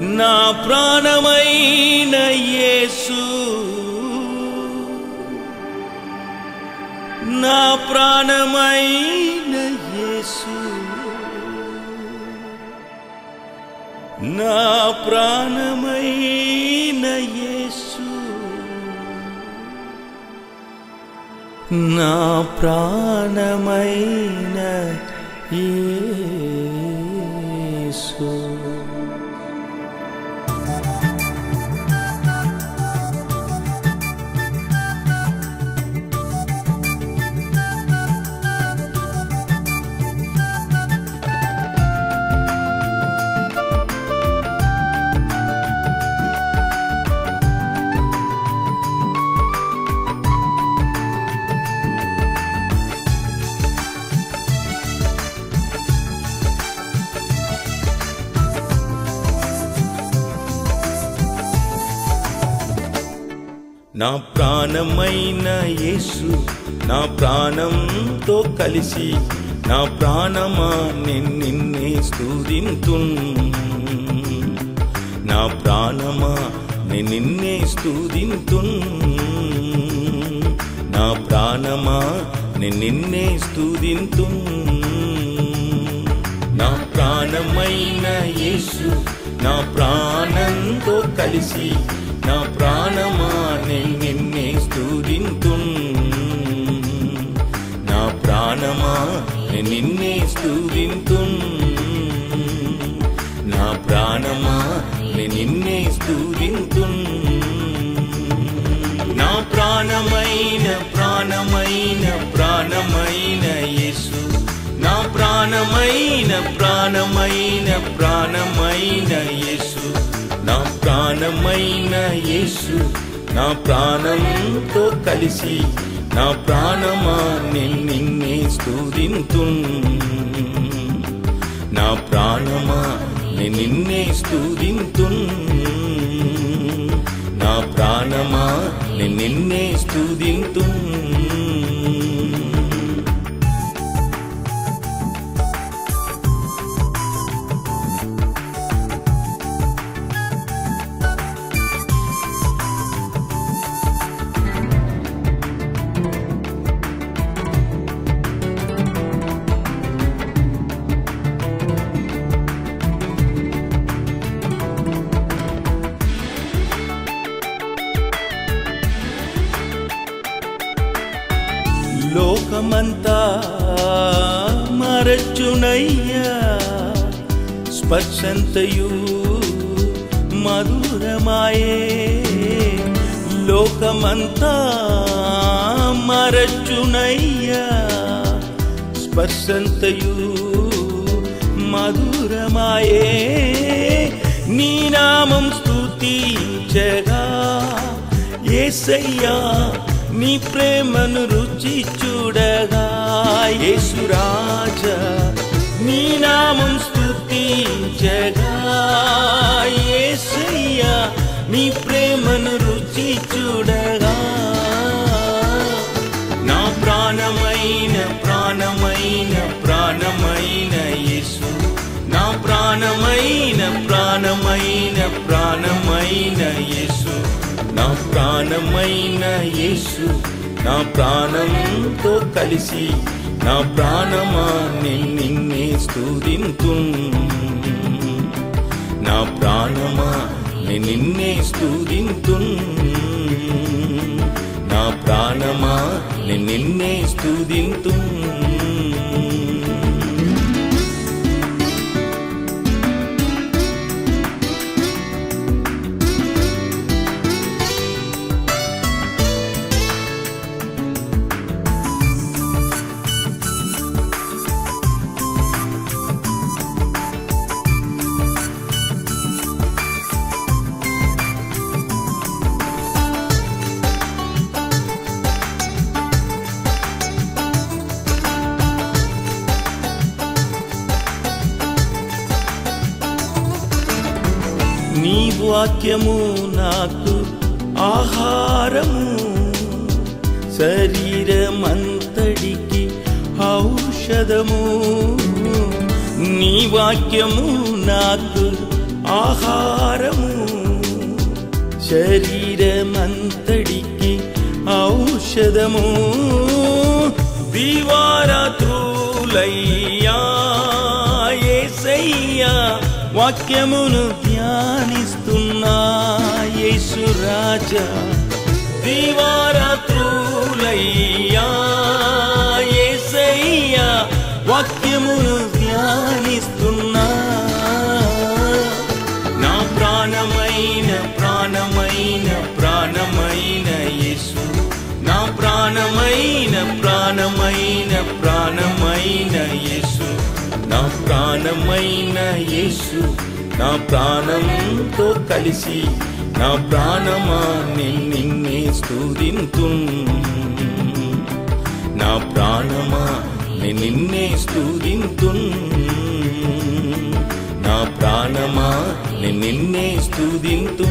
నా ప్రాణమైన యేసు నా ప్రాణమైన యేసు నా ప్రాణమైన యేసు నా ప్రాణమైన యేసు నా ప్రాణమైన యేసు నా ప్రాణంతో కలిసి నా ప్రాణమా నేను నిన్నే స్తుతింతున్ నా ప్రాణమా నేను నిన్నే స్తుతింతున్ నా ప్రాణమా నేను నిన్నే స్తుతింతున్ నా ప్రాణమైన యేసు నా ప్రాణంతో కలిసి నా ప్రాణమా నేను నిన్నే స్తుతింతున్ నా ప్రాణమా నేను నిన్నే స్తుతింతున్ నా ప్రాణమా నేను నిన్నే స్తుతింతున్ నా ప్రాణమైన ప్రాణమైన ప్రాణమైన యేసు నా ప్రాణమైన ప్రాణమైన ప్రాణమైన యేసు నా ప్రాణమైన యేసు నా ప్రాణంతో కలిసి నా ప్రాణమా నేను నిన్నే స్తుతింతున్ నా ప్రాణమా నేను నిన్నే స్తుతింతున్ నా ప్రాణమా నేను నిన్నే స్తుతింతున్ లోకమంతా మరచునయ్యా స్పర్శంతయు మధురమాయే లోకమంతా మరచునయ్యా స్పర్శంతయు మధురమాయే నీ నామం స్తుతించగా ఏసయ్యా నీ ప్రేమను రుచి చూడగా యేసురాజా నీ నామం స్తుతించగా యేసయ్యా నీ ప్రేమను రుచి చూడగా నా ప్రాణమైన ప్రాణమైన ప్రాణమైన యేసు నా ప్రాణమైన ప్రాణమైన ప్రాణమైన యేసు నా ప్రాణమైన యేసు నా ప్రాణంతో కలిసి నా ప్రాణమా నేను నిన్నే స్తుతింతున్ నా ప్రాణమా నేను నిన్నే స్తుతింతున్ నా ప్రాణమా నేను నిన్నే స్తుతింతున్ నీ వాక్యము నాకు ఆహారము శరీరమంతడికి ఔషధము నీ వాక్యము నాకు ఆహారము శరీరమంతడికి ఔషధము దివారాత్రులయ్యా యేసయ్యా వాక్యమును ధ్యానిస్తున్నా యేసు రాజా దివారాత్రులయ్యా యేసయ్యా వాక్యమును ధ్యానిస్తున్నా నా ప్రాణమైన ప్రాణమైన ప్రాణమైన యేసు నా ప్రాణమైన ప్రాణమైన ప్రాణమైన యేసు నా ప్రాణమైన యేసు నా ప్రాణంతో కలిసి నా ప్రాణమా నేను నిన్నే స్తుతింతు నా ప్రాణమా నేను నిన్నే స్తుతింతు నా ప్రాణమా నేను నిన్నే స్తుతింతు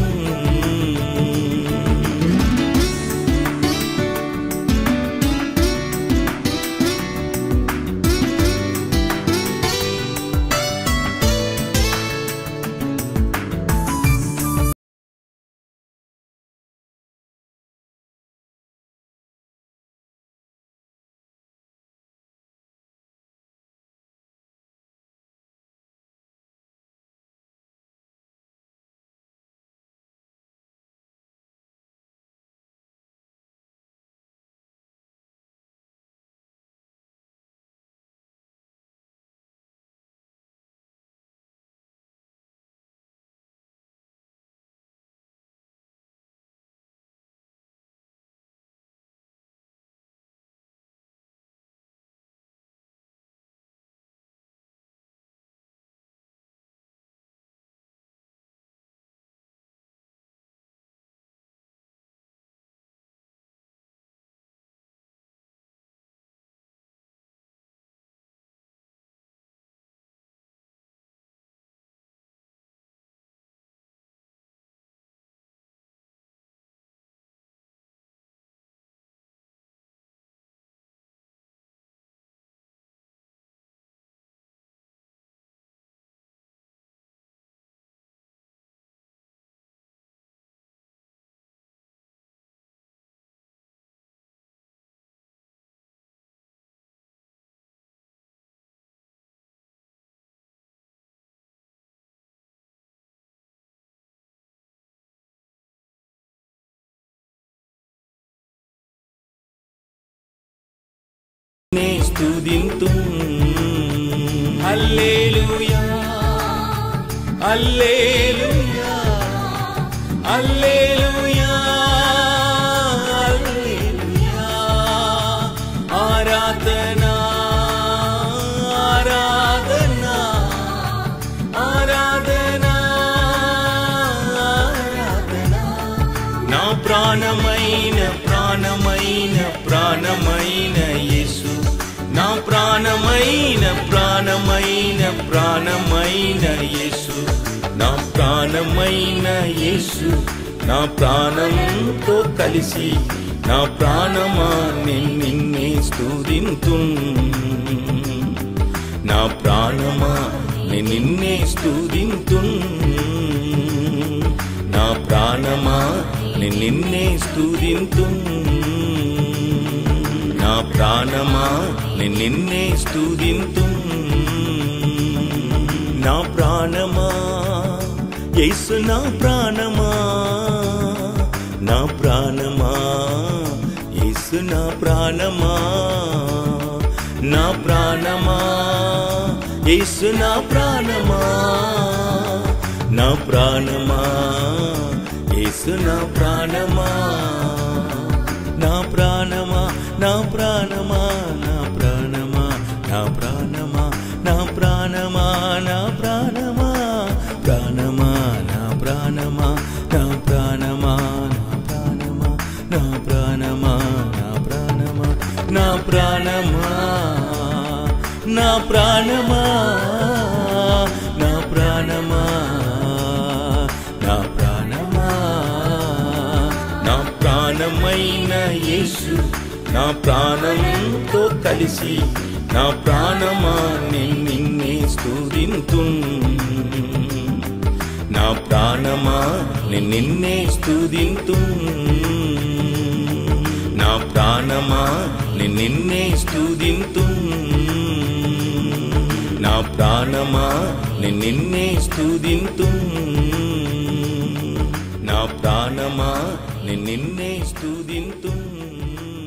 నే స్తుతింతు హల్లెలూయా హల్లెలూయా హల్లెలూయా హల్లెలూయా ఆరాధన ఆరాధన ఆరాధన ఆరాధన నా ప్రాణమైన ప్రాణమైన ప్రాణమైన యేసు నా ప్రాణమైన ప్రాణమైన ప్రాణమైన యేసు నా ప్రాణమైన యేసు నా ప్రాణంతో కలిసి నా ప్రాణమా నేను నిన్నే స్తుతింతు నా ప్రాణమా నేను నిన్నే స్తుతింతు నా ప్రాణమా నేను నిన్నే స్తుతింతు నా ప్రాణమా నేను నిన్నే స్తుతింతు నా ప్రాణమా యేసు నా ప్రాణమా నా ప్రాణమా యేసు నా ప్రాణమా నా ప్రాణమా యేసు నా ప్రాణమా నా ప్రాణమా యేసు నా ప్రాణమా నా ప్రాణమా నా ప్రాణమా నా ప్రాణమా నా ప్రాణమా నా ప్రాణమా నా ప్రాణమా ప్రాణమా నా ప్రాణమా నా ప్రాణమా నా ప్రాణమా నా ప్రాణమా నా ప్రాణమా నా ప్రాణమా నా ప్రాణమా నా ప్రాణమా నా ప్రాణమైన యేసు నా ప్రాణంతో కలిసి నా ప్రాణమా నేను నిన్నే స్తుతింతు ప్రాణమా నేను నిన్నే స్తుతింతు నా ప్రాణమా నేను నిన్నే స్తుతింతు నా ప్రాణమా నేను నిన్నే స్తుతింతు నా ప్రాణమా నేను నిన్నే స్తుతింతు